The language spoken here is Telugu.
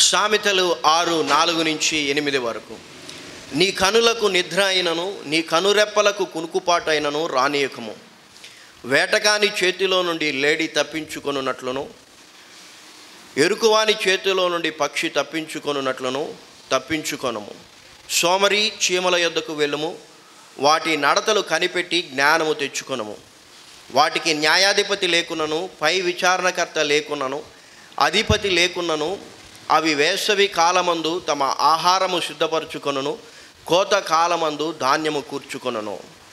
సామెతలు ఆరు నాలుగు నుంచి ఎనిమిది వరకు నీ కనులకు నిద్ర అయినను నీ కనురెప్పలకు కునుకుపాటు అయినను రానియకము వేటగాని చేతిలో నుండి లేడి తప్పించుకొనున్నట్లును ఎరుకువాని చేతిలో నుండి పక్షి తప్పించుకొనున్నట్లును తప్పించుకొనము సోమరి చీమల యొద్దకు వెళ్ళుము వాటి నడతలు కనిపెట్టి జ్ఞానము తెచ్చుకొనము వాటికి న్యాయాధిపతి లేకున్నను పై విచారణకర్త లేకున్నను అధిపతి లేకున్నను అవి వేసవి కాలమందు తమ ఆహారము సిద్ధపరచుకొనును కోత కాలమందు ధాన్యము కూర్చుకొనును